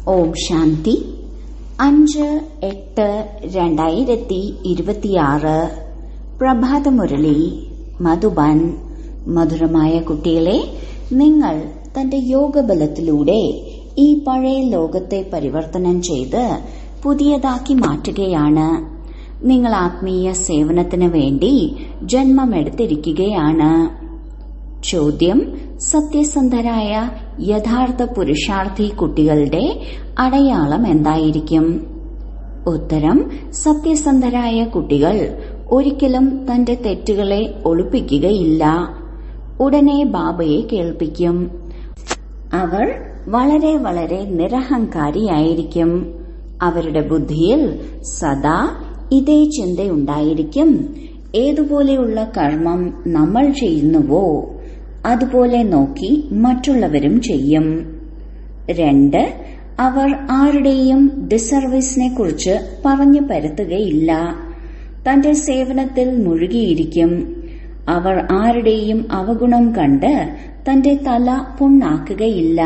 ഓം ശാന്തി അഞ്ച് എട്ട് രണ്ടായിരത്തി ഇരുപത്തിയാറ് പ്രഭാതമുരളി മധുബൻ മധുരമായ കുട്ടികളെ നിങ്ങൾ തന്റെ യോഗബലത്തിലൂടെ ഈ പഴയ ലോകത്തെ പരിവർത്തനം ചെയ്ത് പുതിയതാക്കി മാറ്റുകയാണ് നിങ്ങൾ ആത്മീയ സേവനത്തിന് വേണ്ടി ജന്മമെടുത്തിരിക്കുകയാണ് ചോദ്യം സത്യസന്ധരായ യഥാർത്ഥ പുരുഷാർത്ഥി കുട്ടികളുടെ അടയാളം എന്തായിരിക്കും ഉത്തരം സത്യസന്ധരായ കുട്ടികൾ ഒരിക്കലും തന്റെ തെറ്റുകളെ ഒളിപ്പിക്കുകയില്ല ഉടനെ ബാബയെ കേൾപ്പിക്കും അവർ വളരെ വളരെ നിരഹങ്കാരിയായിരിക്കും അവരുടെ ബുദ്ധിയിൽ സദാ ഇതേ ചിന്തയുണ്ടായിരിക്കും ഏതുപോലെയുള്ള കർമ്മം നമ്മൾ ചെയ്യുന്നുവോ അതുപോലെ നോക്കി മറ്റുള്ളവരും ചെയ്യും രണ്ട് അവർ ആരുടെയും ഡിസർവീസിനെ കുറിച്ച് പറഞ്ഞു പരത്തുകയില്ല തന്റെ സേവനത്തിൽ മുഴുകിയിരിക്കും അവർ ആരുടെയും അവഗുണം കണ്ട് തന്റെ തല പുണ്ണാക്കുകയില്ല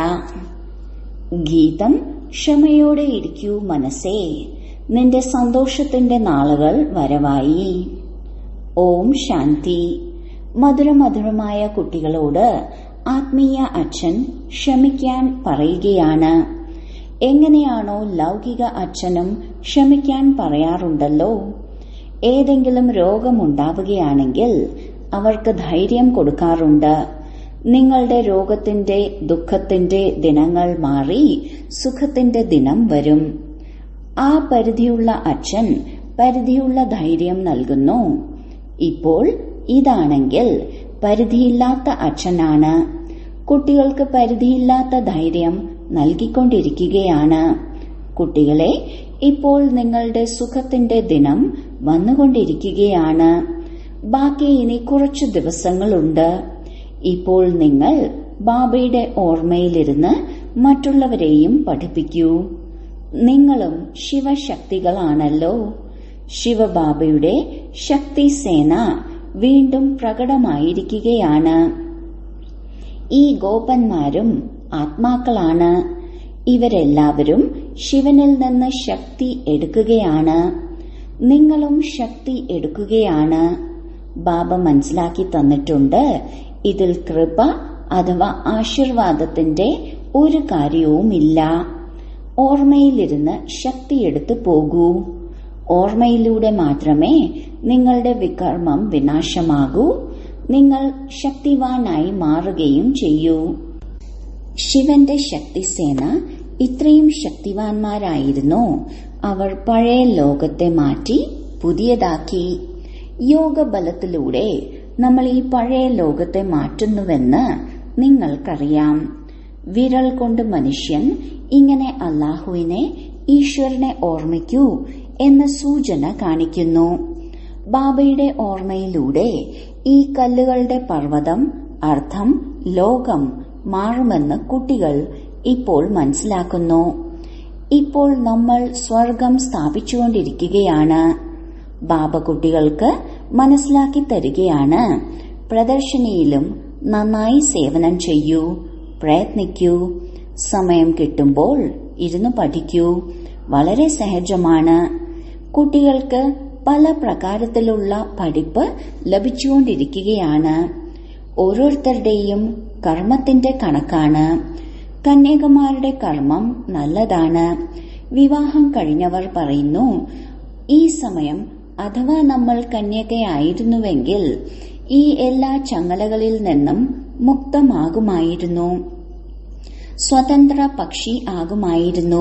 ഗീതം ക്ഷമയോടെ ഇരിക്കൂ മനസ്സേ നിന്റെ സന്തോഷത്തിന്റെ നാളുകൾ വരവായി ഓം ശാന്തി മധുരമധുരമായ കുട്ടികളോട് ആത്മീയ അച്ഛൻ ക്ഷമിക്കാൻ പറയുകയാണ് എങ്ങനെയാണോ ലൗകിക അച്ഛനും ക്ഷമിക്കാൻ പറയാറുണ്ടല്ലോ ഏതെങ്കിലും രോഗമുണ്ടാവുകയാണെങ്കിൽ അവർക്ക് ധൈര്യം കൊടുക്കാറുണ്ട് നിങ്ങളുടെ രോഗത്തിന്റെ ദുഃഖത്തിന്റെ ദിനങ്ങൾ മാറി സുഖത്തിന്റെ ദിനം വരും ആ പരിധിയുള്ള അച്ഛൻ പരിധിയുള്ള ധൈര്യം നൽകുന്നു ഇപ്പോൾ ഇതാണെങ്കിൽ പരിധിയില്ലാത്ത അച്ഛനാണ് കുട്ടികൾക്ക് പരിധിയില്ലാത്ത ധൈര്യം നൽകിക്കൊണ്ടിരിക്കുകയാണ് കുട്ടികളെ ഇപ്പോൾ നിങ്ങളുടെ സുഖത്തിന്റെ ദിനം വന്നുകൊണ്ടിരിക്കുകയാണ് ബാക്കി ഇനി കുറച്ചു ദിവസങ്ങളുണ്ട് ഇപ്പോൾ നിങ്ങൾ ബാബയുടെ ഓർമ്മയിലിരുന്ന് മറ്റുള്ളവരെയും പഠിപ്പിക്കൂ നിങ്ങളും ശിവശക്തികളാണല്ലോ ശിവബാബയുടെ ശക്തിസേന വീണ്ടും പ്രകടമായിരിക്കുകയാണ് ഈ ഗോപന്മാരും ആത്മാക്കളാണ് ഇവരെല്ലാവരും ശിവനിൽ നിന്ന് ശക്തി എടുക്കുകയാണ് നിങ്ങളും ശക്തി എടുക്കുകയാണ് ബാബ മനസ്സിലാക്കി തന്നിട്ടുണ്ട് ഇതിൽ കൃപ അഥവാ ആശീർവാദത്തിന്റെ ഒരു കാര്യവുമില്ല ഓർമ്മയിലിരുന്ന് ശക്തിയെടുത്ത് പോകൂ ഓർമ്മയിലൂടെ മാത്രമേ നിങ്ങളുടെ വികർമ്മം വിനാശമാകൂ നിങ്ങൾ ശക്തിവാനായി മാറുകയും ചെയ്യൂ ശിവന്റെ ശക്തിസേന ഇത്രയും ശക്തിവാൻമാരായിരുന്നു അവർ പഴയ ലോകത്തെ മാറ്റി പുതിയതാക്കി യോഗബലത്തിലൂടെ നമ്മൾ ഈ പഴയ ലോകത്തെ മാറ്റുന്നുവെന്ന് നിങ്ങൾക്കറിയാം വിരൽ കൊണ്ട് മനുഷ്യൻ ഇങ്ങനെ അള്ളാഹുവിനെ ഈശ്വരനെ ഓർമ്മിക്കൂ എന്ന സൂചന കാണിക്കുന്നു ബാബയുടെ ഓർമ്മയിലൂടെ ഈ കല്ലുകളുടെ പർവ്വതം അർത്ഥം ലോകം മാറുമെന്ന് കുട്ടികൾ ഇപ്പോൾ മനസ്സിലാക്കുന്നു ഇപ്പോൾ നമ്മൾ സ്വർഗം സ്ഥാപിച്ചുകൊണ്ടിരിക്കുകയാണ് ബാബ കുട്ടികൾക്ക് മനസ്സിലാക്കി തരികയാണ് പ്രദർശനിയിലും നന്നായി സേവനം ചെയ്യൂ പ്രയത്നിക്കൂ സമയം കിട്ടുമ്പോൾ ഇരുന്ന് പഠിക്കൂ വളരെ സഹജമാണ് കുട്ടികൾക്ക് പല പ്രകാരത്തിലുള്ള പഠിപ്പ് ലഭിച്ചുകൊണ്ടിരിക്കുകയാണ് ഓരോരുത്തരുടെയും കർമ്മത്തിന്റെ കണക്കാണ് കന്യകമാരുടെ കർമ്മം നല്ലതാണ് വിവാഹം കഴിഞ്ഞവർ പറയുന്നു ഈ സമയം അഥവാ നമ്മൾ കന്യകയായിരുന്നുവെങ്കിൽ ഈ എല്ലാ ചങ്ങലകളിൽ നിന്നും മുക്തമാകുമായിരുന്നു സ്വതന്ത്ര പക്ഷി ആകുമായിരുന്നു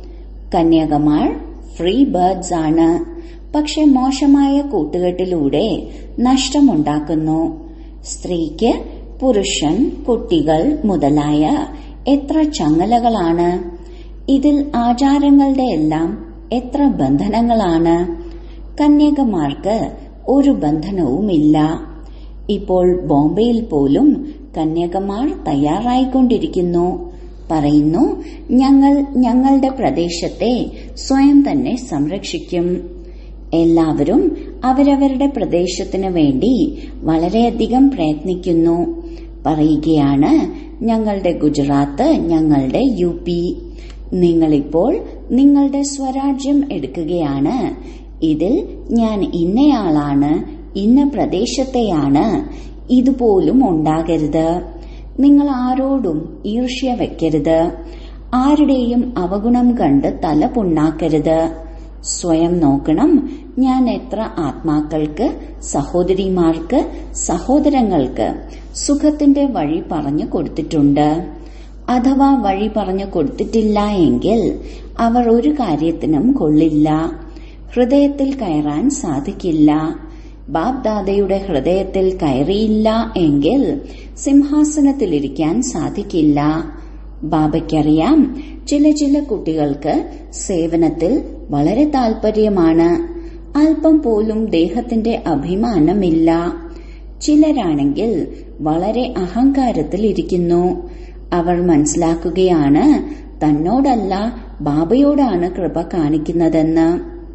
കന്യകമാർ ഫ്രീ ബേർഡ്സ് ആണ് പക്ഷെ മോശമായ കൂട്ടുകെട്ടിലൂടെ നഷ്ടമുണ്ടാക്കുന്നു സ്ത്രീക്ക് പുരുഷൻ കുട്ടികൾ മുതലായ എത്ര ചങ്ങലകളാണ് ഇതിൽ ആചാരങ്ങളുടെ എല്ലാം എത്ര ബന്ധനങ്ങളാണ് കന്യകമാർക്ക് ഒരു ബന്ധനവുമില്ല ഇപ്പോൾ ബോംബെയിൽ പോലും കന്യകമാർ തയ്യാറായിക്കൊണ്ടിരിക്കുന്നു പറയുന്നു ഞങ്ങൾ ഞങ്ങളുടെ പ്രദേശത്തെ സ്വയം തന്നെ സംരക്ഷിക്കും എല്ലാവരും അവരവരുടെ പ്രദേശത്തിന് വേണ്ടി വളരെയധികം പ്രയത്നിക്കുന്നു പറയുകയാണ് ഞങ്ങളുടെ ഗുജറാത്ത് ഞങ്ങളുടെ യു പി നിങ്ങളിപ്പോൾ നിങ്ങളുടെ സ്വരാജ്യം എടുക്കുകയാണ് ഇതിൽ ഞാൻ ഇന്നയാളാണ് ഇന്ന പ്രദേശത്തെയാണ് ഇതുപോലും ഉണ്ടാകരുത് നിങ്ങൾ ആരോടും ഈർഷ്യ വെക്കരുത് ആരുടെയും അവഗുണം കണ്ട് തല പുണ്ണാക്കരുത് സ്വയം നോക്കണം ഞാൻ എത്ര ആത്മാക്കൾക്ക് സഹോദരിമാർക്ക് സഹോദരങ്ങൾക്ക് സുഖത്തിന്റെ വഴി പറഞ്ഞു കൊടുത്തിട്ടുണ്ട് അഥവാ വഴി പറഞ്ഞു കൊടുത്തിട്ടില്ല എങ്കിൽ അവർ ഒരു കാര്യത്തിനും കൊള്ളില്ല ഹൃദയത്തിൽ കയറാൻ സാധിക്കില്ല ബാബ്ദാദയുടെ ഹൃദയത്തിൽ കയറിയില്ല എങ്കിൽ സിംഹാസനത്തിലിരിക്കാൻ സാധിക്കില്ല ബാബയ്ക്കറിയാം ചില ചില കുട്ടികൾക്ക് സേവനത്തിൽ വളരെ താൽപര്യമാണ് അല്പം പോലും ദേഹത്തിന്റെ അഭിമാനമില്ല ചിലരാണെങ്കിൽ വളരെ അഹങ്കാരത്തിൽ ഇരിക്കുന്നു അവർ മനസ്സിലാക്കുകയാണ് തന്നോടല്ല ബാബയോടാണ് കൃപ കാണിക്കുന്നതെന്ന്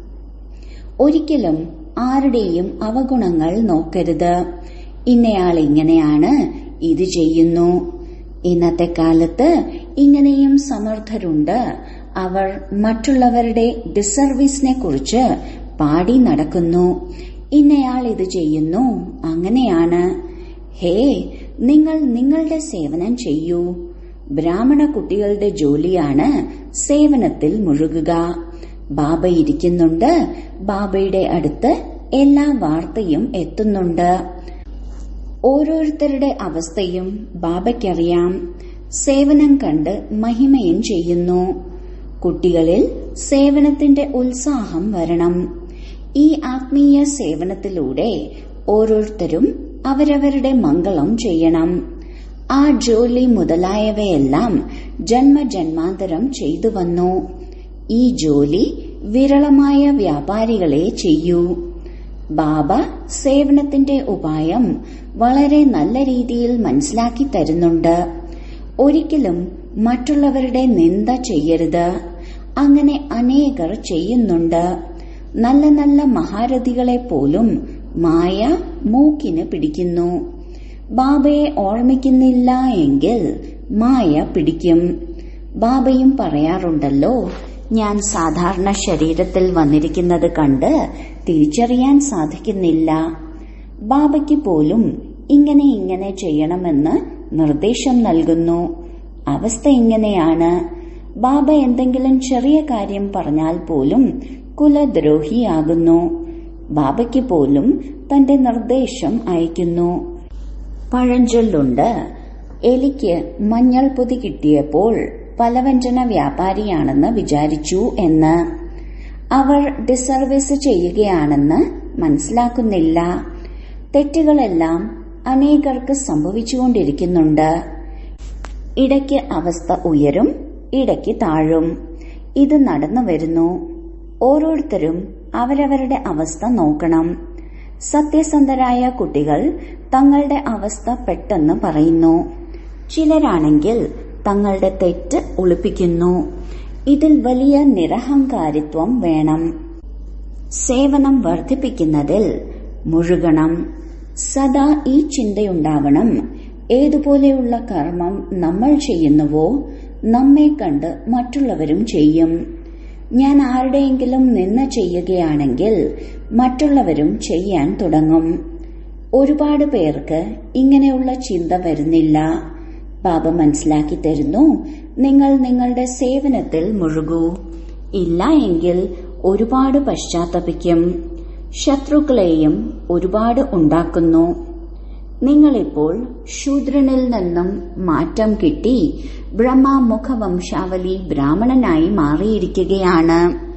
ഒരിക്കലും ആരുടെയും അവഗുണങ്ങൾ നോക്കരുത് ഇന്നയാൾ ഇങ്ങനെയാണ് ഇത് ചെയ്യുന്നു ഇന്നത്തെ കാലത്ത് ഇങ്ങനെയും സമർത്ഥരുണ്ട് അവർ മറ്റുള്ളവരുടെ ഡിസർവീസിനെ കുറിച്ച് പാടി നടക്കുന്നു ഇന്നയാൾ ഇത് ചെയ്യുന്നു അങ്ങനെയാണ് ഹേ നിങ്ങൾ നിങ്ങളുടെ സേവനം ചെയ്യൂ ബ്രാഹ്മണ കുട്ടികളുടെ ജോലിയാണ് സേവനത്തിൽ മുഴുകുക ബാബ ഇരിക്കുന്നുണ്ട് ബാബയുടെ അടുത്ത് എല്ലാ വാർത്തയും എത്തുന്നുണ്ട് ഓരോരുത്തരുടെ അവസ്ഥയും ബാബയ്ക്കറിയാം സേവനം കണ്ട് മഹിമയും ചെയ്യുന്നു കുട്ടികളിൽ സേവനത്തിന്റെ ഉത്സാഹം വരണം ഈ ആത്മീയ സേവനത്തിലൂടെ ഓരോരുത്തരും അവരവരുടെ മംഗളം ചെയ്യണം ആ ജോലി മുതലായവയെല്ലാം ജന്മജന്മാന്തരം ചെയ്തു വന്നു ഈ ജോലി വിരളമായ വ്യാപാരികളെ ചെയ്യൂ ബാബ സേവനത്തിന്റെ ഉപായം വളരെ നല്ല രീതിയിൽ മനസ്സിലാക്കി തരുന്നുണ്ട് ഒരിക്കലും മറ്റുള്ളവരുടെ നിന്ദ ചെയ്യരുത് അങ്ങനെ അനേകർ ചെയ്യുന്നുണ്ട് നല്ല നല്ല മഹാരഥികളെ പോലും മായ മൂക്കിന് പിടിക്കുന്നു ബാബയെ ഓർമ്മിക്കുന്നില്ല എങ്കിൽ മായ പിടിക്കും ബാബയും പറയാറുണ്ടല്ലോ ഞാൻ സാധാരണ ശരീരത്തിൽ വന്നിരിക്കുന്നത് കണ്ട് തിരിച്ചറിയാൻ സാധിക്കുന്നില്ല ബാബയ്ക്ക് പോലും ഇങ്ങനെ ഇങ്ങനെ ചെയ്യണമെന്ന് നിർദ്ദേശം നൽകുന്നു അവസ്ഥ ഇങ്ങനെയാണ് ബാബ എന്തെങ്കിലും ചെറിയ കാര്യം പറഞ്ഞാൽ പോലും കുലദ്രോഹിയാകുന്നു ബാബയ്ക്ക് പോലും തന്റെ നിർദ്ദേശം അയക്കുന്നു പഴഞ്ചൊല്ലുണ്ട് എലിക്ക് മഞ്ഞൾ പൊതി കിട്ടിയപ്പോൾ പലവ്യഞ്ജന വ്യാപാരിയാണെന്ന് വിചാരിച്ചു എന്ന് അവർ ഡിസർവീസ് ചെയ്യുകയാണെന്ന് മനസ്സിലാക്കുന്നില്ല തെറ്റുകളെല്ലാം അനേകർക്ക് സംഭവിച്ചുകൊണ്ടിരിക്കുന്നുണ്ട് ഇടയ്ക്ക് അവസ്ഥ ഉയരും ഇടയ്ക്ക് താഴും ഇത് നടന്നു വരുന്നു ഓരോരുത്തരും അവരവരുടെ അവസ്ഥ നോക്കണം സത്യസന്ധരായ കുട്ടികൾ തങ്ങളുടെ അവസ്ഥ പെട്ടെന്ന് പറയുന്നു ചിലരാണെങ്കിൽ തങ്ങളുടെ തെറ്റ് ഒളിപ്പിക്കുന്നു ഇതിൽ വലിയ നിരഹങ്കാരിത്വം വേണം സേവനം വർദ്ധിപ്പിക്കുന്നതിൽ മുഴുകണം സദാ ഈ ചിന്തയുണ്ടാവണം ഏതുപോലെയുള്ള കർമ്മം നമ്മൾ ചെയ്യുന്നുവോ നമ്മെ കണ്ട് മറ്റുള്ളവരും ചെയ്യും ഞാൻ ആരുടെയെങ്കിലും നിന്ന ചെയ്യുകയാണെങ്കിൽ മറ്റുള്ളവരും ചെയ്യാൻ തുടങ്ങും ഒരുപാട് പേർക്ക് ഇങ്ങനെയുള്ള ചിന്ത വരുന്നില്ല ബാബ മനസ്സിലാക്കി തരുന്നു നിങ്ങൾ നിങ്ങളുടെ സേവനത്തിൽ മുഴുകൂ ഇല്ല എങ്കിൽ ഒരുപാട് പശ്ചാത്തപിക്കും ശത്രുക്കളെയും ഒരുപാട് ഉണ്ടാക്കുന്നു നിങ്ങളിപ്പോൾ ശൂദ്രനിൽ നിന്നും മാറ്റം കിട്ടി ബ്രഹ്മമുഖവംശാവലി ബ്രാഹ്മണനായി മാറിയിരിക്കുകയാണ്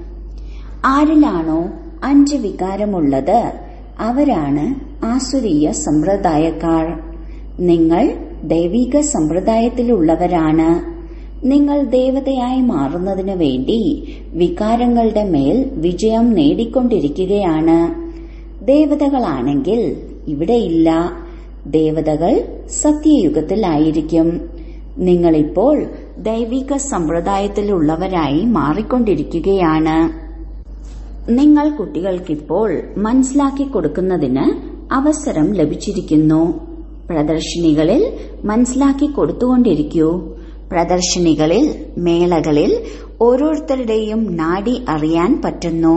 ആരിലാണോ അഞ്ച് വികാരമുള്ളത് അവരാണ് ആസുരീയ സമ്പ്രദായക്കാർ നിങ്ങൾ ദൈവിക സമ്പ്രദായത്തിലുള്ളവരാണ് നിങ്ങൾ ദേവതയായി മാറുന്നതിനു വേണ്ടി വികാരങ്ങളുടെ മേൽ വിജയം നേടിക്കൊണ്ടിരിക്കുകയാണ് ദേവതകളാണെങ്കിൽ ഇവിടെയില്ല ദേവതകൾ സത്യയുഗത്തിലായിരിക്കും നിങ്ങളിപ്പോൾ ദൈവിക സമ്പ്രദായത്തിലുള്ളവരായി മാറിക്കൊണ്ടിരിക്കുകയാണ് നിങ്ങൾ കുട്ടികൾക്കിപ്പോൾ മനസ്സിലാക്കി കൊടുക്കുന്നതിന് അവസരം ലഭിച്ചിരിക്കുന്നു പ്രദർശിനികളിൽ മനസ്സിലാക്കി കൊടുത്തുകൊണ്ടിരിക്കൂ പ്രദർശനികളിൽ മേളകളിൽ ഓരോരുത്തരുടെയും നാഡി അറിയാൻ പറ്റുന്നു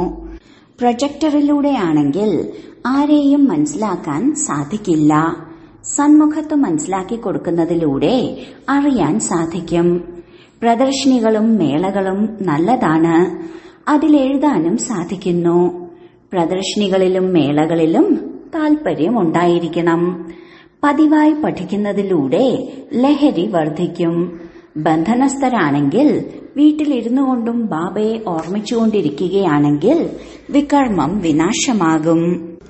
പ്രൊജക്ടറിലൂടെയാണെങ്കിൽ ആരെയും മനസ്സിലാക്കാൻ സാധിക്കില്ല സന്മുഖത്ത് മനസ്സിലാക്കി കൊടുക്കുന്നതിലൂടെ അറിയാൻ സാധിക്കും പ്രദർശനികളും മേളകളും നല്ലതാണ് അതിലെഴുതാനും സാധിക്കുന്നു പ്രദർശനികളിലും മേളകളിലും താൽപര്യമുണ്ടായിരിക്കണം പതിവായി പഠിക്കുന്നതിലൂടെ ലഹരി വർദ്ധിക്കും ബന്ധനസ്ഥരാണെങ്കിൽ വീട്ടിലിരുന്നു കൊണ്ടും ബാബയെ ഓർമ്മിച്ചുകൊണ്ടിരിക്കുകയാണെങ്കിൽ വികർമ്മം വിനാശമാകും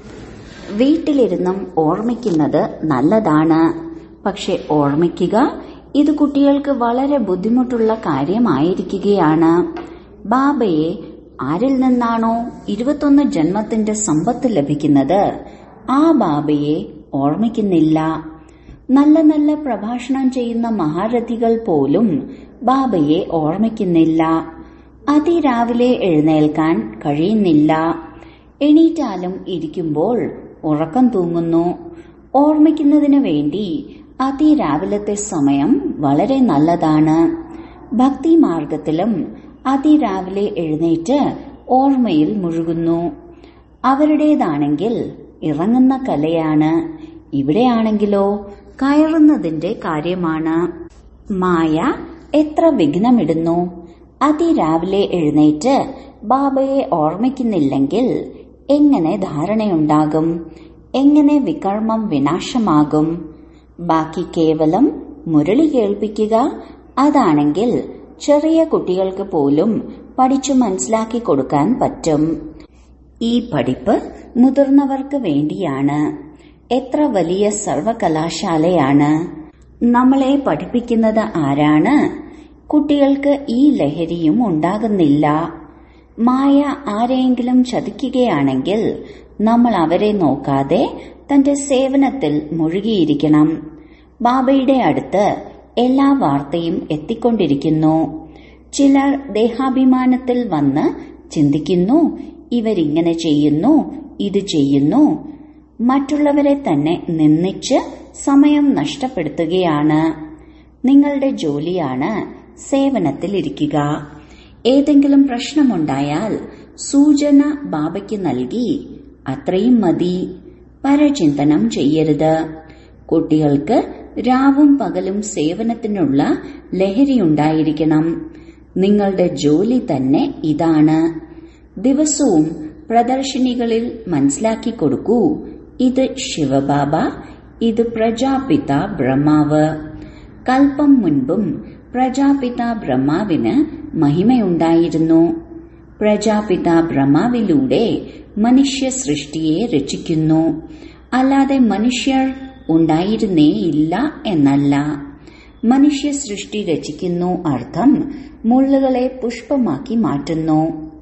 വീട്ടിലിരുന്നും ഓർമ്മിക്കുന്നത് നല്ലതാണ് പക്ഷെ ഓർമ്മിക്കുക ഇത് കുട്ടികൾക്ക് വളരെ ബുദ്ധിമുട്ടുള്ള കാര്യമായിരിക്കുകയാണ് ബാബയെ ആരിൽ നിന്നാണോ ഇരുപത്തൊന്ന് ജന്മത്തിന്റെ സമ്പത്ത് ലഭിക്കുന്നത് ആ ബാബയെ ഓർമ്മിക്കുന്നില്ല നല്ല നല്ല പ്രഭാഷണം ചെയ്യുന്ന മഹാരഥികൾ പോലും ബാബയെ ഓർമ്മിക്കുന്നില്ല അതിരാവിലെ എഴുന്നേൽക്കാൻ കഴിയുന്നില്ല എണീറ്റാലും ഇരിക്കുമ്പോൾ ഉറക്കം തൂങ്ങുന്നു ഓർമ്മിക്കുന്നതിന് വേണ്ടി അതിരാവിലത്തെ സമയം വളരെ നല്ലതാണ് ഭക്തി മാർഗത്തിലും അതിരാവിലെ എഴുന്നേറ്റ് ഓർമ്മയിൽ മുഴുകുന്നു അവരുടേതാണെങ്കിൽ ഇറങ്ങുന്ന കലയാണ് ഇവിടെയാണെങ്കിലോ കയറുന്നതിന്റെ കാര്യമാണ് മായ എത്ര വിഘ്നമിടുന്നു അതിരാവിലെ എഴുന്നേറ്റ് ബാബയെ ഓർമ്മിക്കുന്നില്ലെങ്കിൽ എങ്ങനെ ധാരണയുണ്ടാകും എങ്ങനെ വികർമ്മം വിനാശമാകും ബാക്കി കേവലം മുരളി കേൾപ്പിക്കുക അതാണെങ്കിൽ ചെറിയ കുട്ടികൾക്ക് പോലും പഠിച്ചു മനസ്സിലാക്കി കൊടുക്കാൻ പറ്റും ഈ പഠിപ്പ് മുതിർന്നവർക്ക് വേണ്ടിയാണ് എത്ര വലിയ സർവകലാശാലയാണ് നമ്മളെ പഠിപ്പിക്കുന്നത് ആരാണ് കുട്ടികൾക്ക് ഈ ലഹരിയും ഉണ്ടാകുന്നില്ല മായ ആരെയെങ്കിലും ചതിക്കുകയാണെങ്കിൽ നമ്മൾ അവരെ നോക്കാതെ തന്റെ സേവനത്തിൽ മുഴുകിയിരിക്കണം ബാബയുടെ അടുത്ത് എല്ലാ വാർത്തയും എത്തിക്കൊണ്ടിരിക്കുന്നു ചിലർ ദേഹാഭിമാനത്തിൽ വന്ന് ചിന്തിക്കുന്നു ഇവരിങ്ങനെ ചെയ്യുന്നു ഇത് ചെയ്യുന്നു മറ്റുള്ളവരെ തന്നെ നിന്ദിച്ച് സമയം നഷ്ടപ്പെടുത്തുകയാണ് നിങ്ങളുടെ ജോലിയാണ് സേവനത്തിലിരിക്കുക ഏതെങ്കിലും പ്രശ്നമുണ്ടായാൽ സൂചന ബാബയ്ക്ക് നൽകി അത്രയും മതി പരചിന്തനം ചെയ്യരുത് കുട്ടികൾക്ക് രാവും പകലും സേവനത്തിനുള്ള ലഹരിയുണ്ടായിരിക്കണം നിങ്ങളുടെ ജോലി തന്നെ ഇതാണ് ദിവസവും പ്രദർശനികളിൽ മനസ്സിലാക്കി കൊടുക്കൂ ഇത് ശിവബാബ ഇത് പ്രജാപിത ബ്രഹ്മാവ് കൽപ്പം മുൻപും പ്രജാപിത ബ്രഹ്മാവിന് മഹിമയുണ്ടായിരുന്നു പ്രജാപിത ബ്രഹ്മാവിലൂടെ മനുഷ്യ സൃഷ്ടിയെ രചിക്കുന്നു അല്ലാതെ മനുഷ്യർ ഉണ്ടായിരുന്നേയില്ല എന്നല്ല മനുഷ്യ സൃഷ്ടി രചിക്കുന്നു അർത്ഥം മുള്ളുകളെ പുഷ്പമാക്കി മാറ്റുന്നു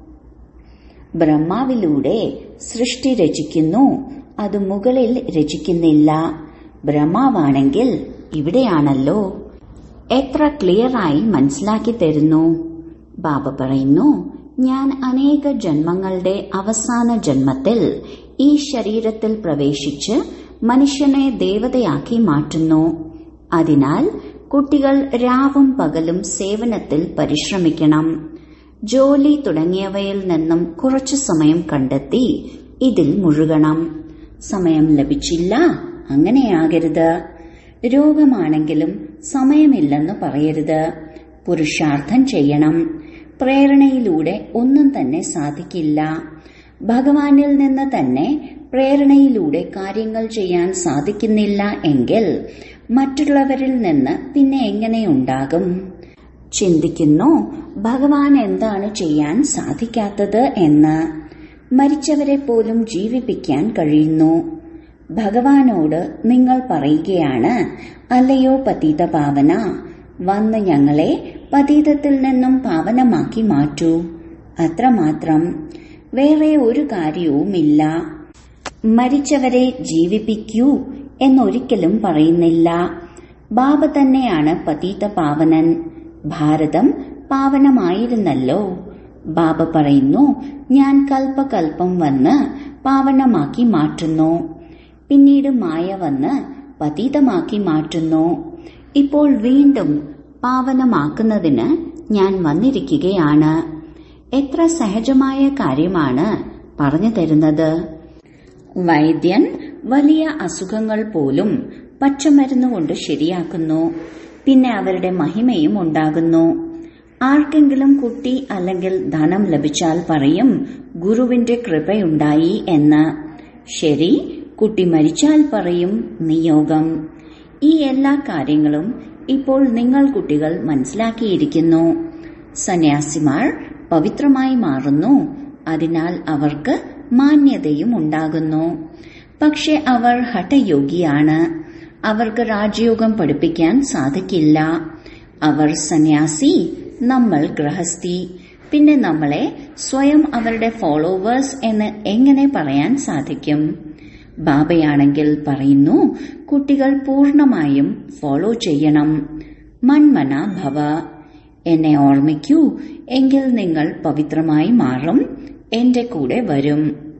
ബ്രഹ്മാവിലൂടെ സൃഷ്ടി രചിക്കുന്നു അത് മുകളിൽ രചിക്കുന്നില്ല ബ്രഹ്മാവാണെങ്കിൽ ഇവിടെയാണല്ലോ എത്ര ക്ലിയറായി മനസ്സിലാക്കി തരുന്നു ബാബ പറയുന്നു ഞാൻ അനേക ജന്മങ്ങളുടെ അവസാന ജന്മത്തിൽ ഈ ശരീരത്തിൽ പ്രവേശിച്ച് മനുഷ്യനെ ദേവതയാക്കി മാറ്റുന്നു അതിനാൽ കുട്ടികൾ രാവും പകലും സേവനത്തിൽ പരിശ്രമിക്കണം ജോലി തുടങ്ങിയവയിൽ നിന്നും കുറച്ചു സമയം കണ്ടെത്തി ഇതിൽ മുഴുകണം സമയം ലഭിച്ചില്ല അങ്ങനെയാകരുത് രോഗമാണെങ്കിലും സമയമില്ലെന്ന് പറയരുത് പുരുഷാർത്ഥം ചെയ്യണം പ്രേരണയിലൂടെ ഒന്നും തന്നെ സാധിക്കില്ല ഭഗവാനിൽ നിന്ന് തന്നെ പ്രേരണയിലൂടെ കാര്യങ്ങൾ ചെയ്യാൻ സാധിക്കുന്നില്ല എങ്കിൽ മറ്റുള്ളവരിൽ നിന്ന് പിന്നെ എങ്ങനെയുണ്ടാകും ചിന്തിക്കുന്നു ഭഗവാൻ എന്താണ് ചെയ്യാൻ സാധിക്കാത്തത് എന്ന് മരിച്ചവരെ പോലും ജീവിപ്പിക്കാൻ കഴിയുന്നു ഭഗവാനോട് നിങ്ങൾ പറയുകയാണ് അല്ലയോ പതീത പാവന വന്ന് ഞങ്ങളെ പതീതത്തിൽ നിന്നും പാവനമാക്കി മാറ്റൂ അത്രമാത്രം വേറെ ഒരു കാര്യവുമില്ല മരിച്ചവരെ ജീവിപ്പിക്കൂ എന്നൊരിക്കലും പറയുന്നില്ല ബാബ തന്നെയാണ് പതീത പാവനൻ ഭാരതം പാവനമായിരുന്നല്ലോ ബാബ പറയുന്നു ഞാൻ കൽപ്പകൽപ്പം വന്ന് പാവനമാക്കി മാറ്റുന്നു പിന്നീട് മായ വന്ന് പതീതമാക്കി മാറ്റുന്നു ഇപ്പോൾ വീണ്ടും പാവനമാക്കുന്നതിന് ഞാൻ വന്നിരിക്കുകയാണ് എത്ര സഹജമായ കാര്യമാണ് പറഞ്ഞു തരുന്നത് വൈദ്യൻ വലിയ അസുഖങ്ങൾ പോലും പച്ചമരുന്നുകൊണ്ട് ശരിയാക്കുന്നു പിന്നെ അവരുടെ മഹിമയും ഉണ്ടാകുന്നു ആർക്കെങ്കിലും കുട്ടി അല്ലെങ്കിൽ ധനം ലഭിച്ചാൽ പറയും ഗുരുവിന്റെ കൃപയുണ്ടായി എന്ന് ശരി കുട്ടി മരിച്ചാൽ പറയും നിയോഗം ഈ എല്ലാ കാര്യങ്ങളും ഇപ്പോൾ നിങ്ങൾ കുട്ടികൾ മനസ്സിലാക്കിയിരിക്കുന്നു സന്യാസിമാർ പവിത്രമായി മാറുന്നു അതിനാൽ അവർക്ക് മാന്യതയും ഉണ്ടാകുന്നു പക്ഷെ അവർ ഹഠയോഗിയാണ് അവർക്ക് രാജയോഗം പഠിപ്പിക്കാൻ സാധിക്കില്ല അവർ സന്യാസി നമ്മൾ ഗൃഹസ്ഥി പിന്നെ നമ്മളെ സ്വയം അവരുടെ ഫോളോവേഴ്സ് എന്ന് എങ്ങനെ പറയാൻ സാധിക്കും ബാബയാണെങ്കിൽ പറയുന്നു കുട്ടികൾ പൂർണമായും ഫോളോ ചെയ്യണം മന്മന ഭവ എന്നെ ഓർമ്മിക്കൂ എങ്കിൽ നിങ്ങൾ പവിത്രമായി മാറും എന്റെ കൂടെ വരും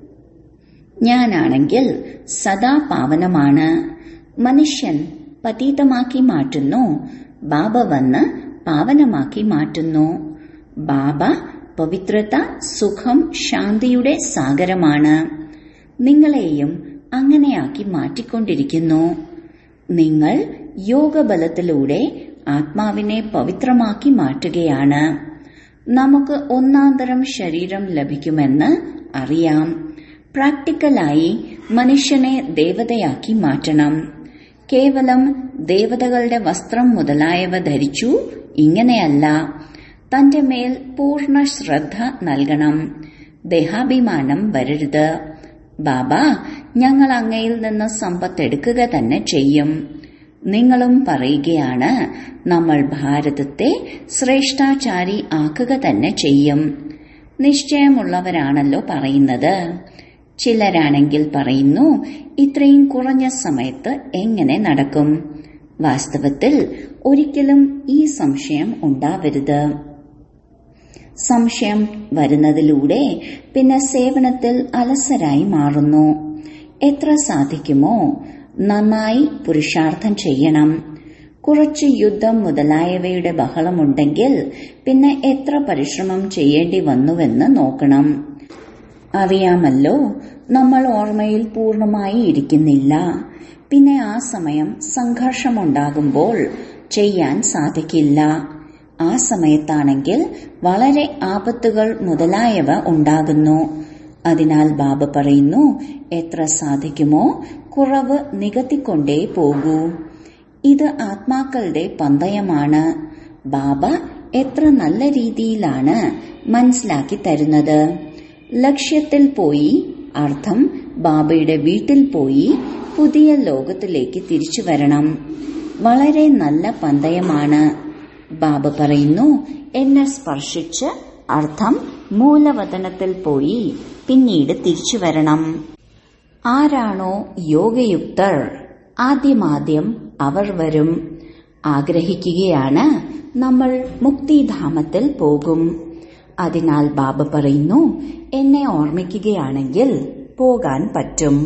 ഞാനാണെങ്കിൽ സദാ പാവനമാണ് മനുഷ്യൻ പതീതമാക്കി മാറ്റുന്നു ബാബ വന്ന് പാവനമാക്കി മാറ്റുന്നു ബാബ പവിത്രത സുഖം ശാന്തിയുടെ സാഗരമാണ് നിങ്ങളെയും അങ്ങനെയാക്കി മാറ്റിക്കൊണ്ടിരിക്കുന്നു നിങ്ങൾ യോഗബലത്തിലൂടെ ആത്മാവിനെ പവിത്രമാക്കി മാറ്റുകയാണ് നമുക്ക് ഒന്നാന്തരം ശരീരം ലഭിക്കുമെന്ന് അറിയാം പ്രാക്ടിക്കലായി മനുഷ്യനെ ദേവതയാക്കി മാറ്റണം കേവലം ദേവതകളുടെ വസ്ത്രം മുതലായവ ധരിച്ചു ഇങ്ങനെയല്ല തന്റെ മേൽ പൂർണ്ണ ശ്രദ്ധ നൽകണം ദേഹാഭിമാനം വരരുത് ബാബ ഞങ്ങൾ അങ്ങയിൽ നിന്ന് സമ്പത്തെടുക്കുക തന്നെ ചെയ്യും നിങ്ങളും പറയുകയാണ് നമ്മൾ ഭാരതത്തെ ശ്രേഷ്ഠാചാരി ആക്കുക തന്നെ ചെയ്യും നിശ്ചയമുള്ളവരാണല്ലോ പറയുന്നത് ചിലരാണെങ്കിൽ പറയുന്നു ഇത്രയും കുറഞ്ഞ സമയത്ത് എങ്ങനെ നടക്കും വാസ്തവത്തിൽ ഒരിക്കലും ഈ സംശയം ഉണ്ടാവരുത് സംശയം വരുന്നതിലൂടെ പിന്നെ സേവനത്തിൽ അലസരായി മാറുന്നു എത്ര സാധിക്കുമോ നന്നായി പുരുഷാർത്ഥം ചെയ്യണം കുറച്ച് യുദ്ധം മുതലായവയുടെ ബഹളമുണ്ടെങ്കിൽ പിന്നെ എത്ര പരിശ്രമം ചെയ്യേണ്ടി വന്നുവെന്ന് നോക്കണം അറിയാമല്ലോ നമ്മൾ ഓർമ്മയിൽ പൂർണ്ണമായി ഇരിക്കുന്നില്ല പിന്നെ ആ സമയം സംഘർഷമുണ്ടാകുമ്പോൾ ചെയ്യാൻ സാധിക്കില്ല ആ സമയത്താണെങ്കിൽ വളരെ ആപത്തുകൾ മുതലായവ ഉണ്ടാകുന്നു അതിനാൽ ബാബ പറയുന്നു എത്ര സാധിക്കുമോ കുറവ് നികത്തിക്കൊണ്ടേ പോകൂ ഇത് ആത്മാക്കളുടെ പന്തയമാണ് ബാബ എത്ര നല്ല രീതിയിലാണ് മനസ്സിലാക്കി തരുന്നത് ലക്ഷ്യത്തിൽ പോയി അർത്ഥം ബാബയുടെ വീട്ടിൽ പോയി പുതിയ ലോകത്തിലേക്ക് തിരിച്ചു വരണം വളരെ നല്ല പന്തയമാണ് ബാബ പറയുന്നു എന്നെ സ്പർശിച്ച് അർത്ഥം മൂലവതനത്തിൽ പോയി പിന്നീട് തിരിച്ചു വരണം ആരാണോ യോഗയുക്തർ ആദ്യമാദ്യം അവർ വരും ആഗ്രഹിക്കുകയാണ് നമ്മൾ മുക്തിധാമത്തിൽ പോകും അതിനാൽ ബാബ പറയുന്നു എന്നെ ഓർമ്മിക്കുകയാണെങ്കിൽ പോകാൻ പറ്റും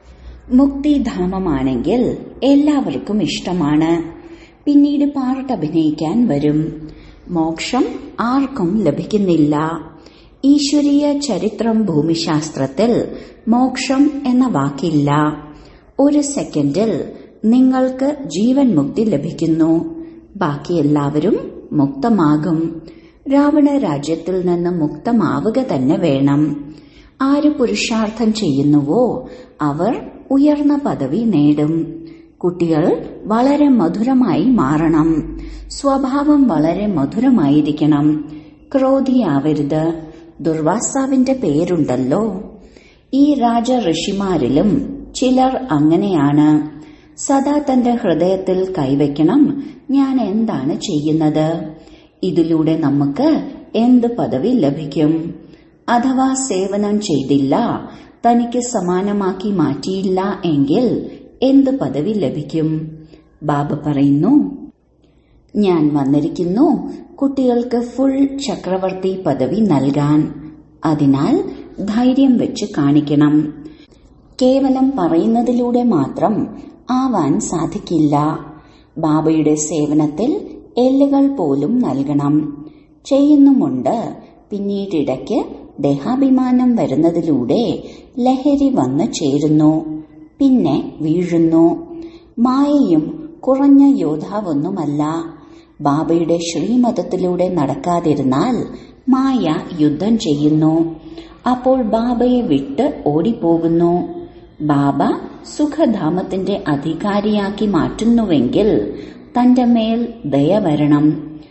മുക്തിധാമമാണെങ്കിൽ എല്ലാവർക്കും ഇഷ്ടമാണ് പിന്നീട് പാർട്ടഭിനയിക്കാൻ വരും മോക്ഷം ആർക്കും ലഭിക്കുന്നില്ല ഈശ്വരീയ ചരിത്രം ഭൂമിശാസ്ത്രത്തിൽ മോക്ഷം എന്ന വാക്കില്ല ഒരു സെക്കൻഡിൽ നിങ്ങൾക്ക് ജീവൻ മുക്തി ലഭിക്കുന്നു ബാക്കി എല്ലാവരും മുക്തമാകും രാവണ രാജ്യത്തിൽ നിന്ന് മുക്തമാവുക തന്നെ വേണം ആര് പുരുഷാർത്ഥം ചെയ്യുന്നുവോ അവർ ഉയർന്ന പദവി നേടും കുട്ടികൾ വളരെ മധുരമായി മാറണം സ്വഭാവം വളരെ മധുരമായിരിക്കണം ക്രോധിയാവരുത് ദുർവാസാവിന്റെ പേരുണ്ടല്ലോ ഈ രാജ ഋഷിമാരിലും ചിലർ അങ്ങനെയാണ് സദാ തന്റെ ഹൃദയത്തിൽ കൈവയ്ക്കണം ഞാൻ എന്താണ് ചെയ്യുന്നത് ഇതിലൂടെ നമുക്ക് എന്ത് പദവി ലഭിക്കും അഥവാ സേവനം ചെയ്തില്ല തനിക്ക് സമാനമാക്കി മാറ്റിയില്ല എങ്കിൽ എന്ത് പദവി ലഭിക്കും ബാബ പറയുന്നു ഞാൻ വന്നിരിക്കുന്നു കുട്ടികൾക്ക് ഫുൾ ചക്രവർത്തി പദവി നൽകാൻ അതിനാൽ ധൈര്യം വെച്ച് കാണിക്കണം കേവലം പറയുന്നതിലൂടെ മാത്രം ആവാൻ സാധിക്കില്ല ബാബയുടെ സേവനത്തിൽ എല്ലുകൾ പോലും നൽകണം ചെയ്യുന്നുമുണ്ട് പിന്നീടിടയ്ക്ക് ദേഹാഭിമാനം വരുന്നതിലൂടെ ലഹരി വന്നു ചേരുന്നു പിന്നെ വീഴുന്നു മായയും കുറഞ്ഞ യോദ്ധാവൊന്നുമല്ല ബാബയുടെ ശ്രീമതത്തിലൂടെ നടക്കാതിരുന്നാൽ മായ യുദ്ധം ചെയ്യുന്നു അപ്പോൾ ബാബയെ വിട്ട് ഓടിപ്പോകുന്നു ബാബ സുഖധാമത്തിന്റെ അധികാരിയാക്കി മാറ്റുന്നുവെങ്കിൽ തന്റെ മേൽ ദയ വരണം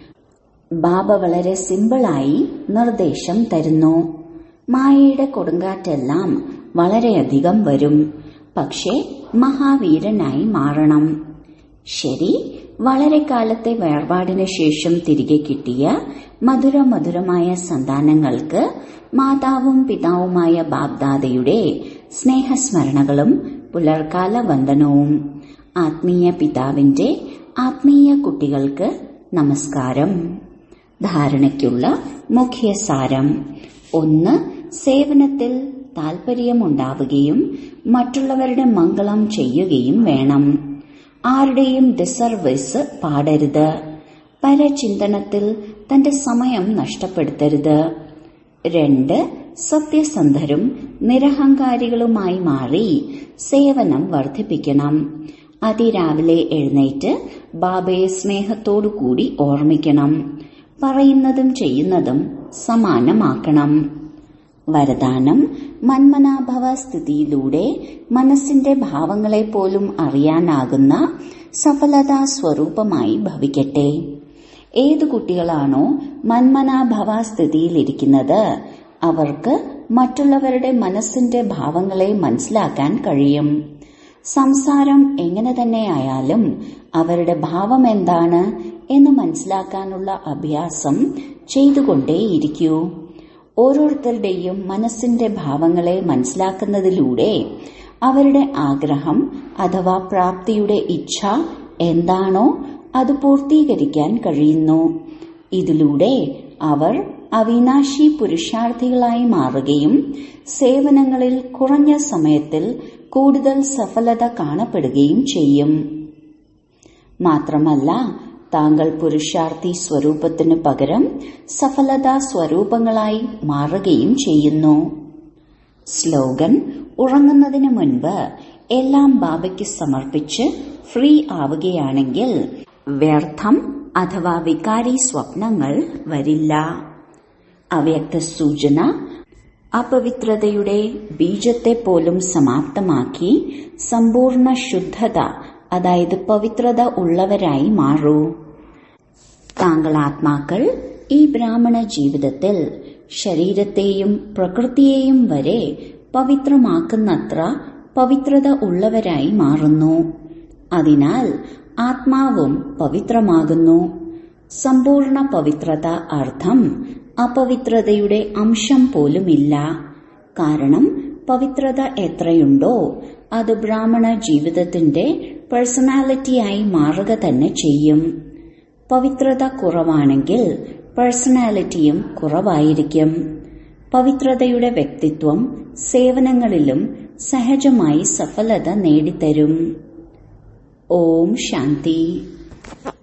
ബാബ വളരെ സിമ്പിളായി നിർദ്ദേശം തരുന്നു മായയുടെ കൊടുങ്കാറ്റെല്ലാം വളരെയധികം വരും പക്ഷേ മഹാവീരനായി മാറണം ശരി വളരെ കാലത്തെ വേർപാടിന് ശേഷം തിരികെ കിട്ടിയ മധുര മധുരമായ സന്താനങ്ങൾക്ക് മാതാവും പിതാവുമായ ബാബ്ദാദയുടെ സ്നേഹസ്മരണകളും പുലർക്കാല വന്ദനവും ആത്മീയ പിതാവിന്റെ ആത്മീയ കുട്ടികൾക്ക് നമസ്കാരം ധാരണയ്ക്കുള്ള മുഖ്യ സാരം ഒന്ന് സേവനത്തിൽ താൽപര്യമുണ്ടാവുകയും മറ്റുള്ളവരുടെ മംഗളം ചെയ്യുകയും വേണം ആരുടെയും ഡിസർവീസ് പാടരുത് പരചിന്തനത്തിൽ തന്റെ സമയം നഷ്ടപ്പെടുത്തരുത് രണ്ട് സത്യസന്ധരും നിരഹങ്കാരികളുമായി മാറി സേവനം വർദ്ധിപ്പിക്കണം അതിരാവിലെ എഴുന്നേറ്റ് ബാബയെ സ്നേഹത്തോടുകൂടി ഓർമ്മിക്കണം പറയുന്നതും ചെയ്യുന്നതും സമാനമാക്കണം വരദാനം മന്മനാഭവ സ്ഥിതിയിലൂടെ മനസ്സിന്റെ ഭാവങ്ങളെ പോലും അറിയാനാകുന്ന സഫലതാ സ്വരൂപമായി ഭവിക്കട്ടെ ഏതു കുട്ടികളാണോ മന്മനാഭവ സ്ഥിതിയിലിരിക്കുന്നത് അവർക്ക് മറ്റുള്ളവരുടെ മനസ്സിന്റെ ഭാവങ്ങളെ മനസ്സിലാക്കാൻ കഴിയും സംസാരം എങ്ങനെ തന്നെയായാലും അവരുടെ ഭാവം എന്താണ് എന്ന് മനസ്സിലാക്കാനുള്ള അഭ്യാസം ചെയ്തുകൊണ്ടേയിരിക്കൂ ഓരോരുത്തരുടെയും മനസ്സിന്റെ ഭാവങ്ങളെ മനസ്സിലാക്കുന്നതിലൂടെ അവരുടെ ആഗ്രഹം അഥവാ പ്രാപ്തിയുടെ ഇച്ഛ എന്താണോ അത് പൂർത്തീകരിക്കാൻ കഴിയുന്നു ഇതിലൂടെ അവർ അവിനാശി പുരുഷാർത്ഥികളായി മാറുകയും സേവനങ്ങളിൽ കുറഞ്ഞ സമയത്തിൽ കൂടുതൽ സഫലത കാണപ്പെടുകയും ചെയ്യും മാത്രമല്ല താങ്കൾ പുരുഷാർത്ഥി സ്വരൂപത്തിനു പകരം സഫലതാ സ്വരൂപങ്ങളായി മാറുകയും ചെയ്യുന്നു സ്ലോഗൻ ഉറങ്ങുന്നതിന് മുൻപ് എല്ലാം ബാബയ്ക്ക് സമർപ്പിച്ച് ഫ്രീ ആവുകയാണെങ്കിൽ വ്യർത്ഥം അഥവാ വികാരി സ്വപ്നങ്ങൾ വരില്ല അവ്യക്ത സൂചന അപവിത്രതയുടെ ബീജത്തെ പോലും സമാപ്തമാക്കി സമ്പൂർണ്ണ ശുദ്ധത അതായത് പവിത്രത ഉള്ളവരായി മാറൂ താങ്കൾ ആത്മാക്കൾ ഈ ബ്രാഹ്മണ ജീവിതത്തിൽ ശരീരത്തെയും പ്രകൃതിയെയും വരെ പവിത്രമാക്കുന്നത്ര പവിത്രത ഉള്ളവരായി മാറുന്നു അതിനാൽ ആത്മാവും പവിത്രമാകുന്നു സമ്പൂർണ്ണ പവിത്രത അർത്ഥം അപവിത്രതയുടെ അംശം പോലുമില്ല കാരണം പവിത്രത എത്രയുണ്ടോ അത് ബ്രാഹ്മണ ജീവിതത്തിന്റെ പേഴ്സണാലിറ്റിയായി മാറുക തന്നെ ചെയ്യും പവിത്രത കുറവാണെങ്കിൽ പേഴ്സണാലിറ്റിയും കുറവായിരിക്കും പവിത്രതയുടെ വ്യക്തിത്വം സേവനങ്ങളിലും സഹജമായി സഫലത നേടിത്തരും ഓം ശാന്തി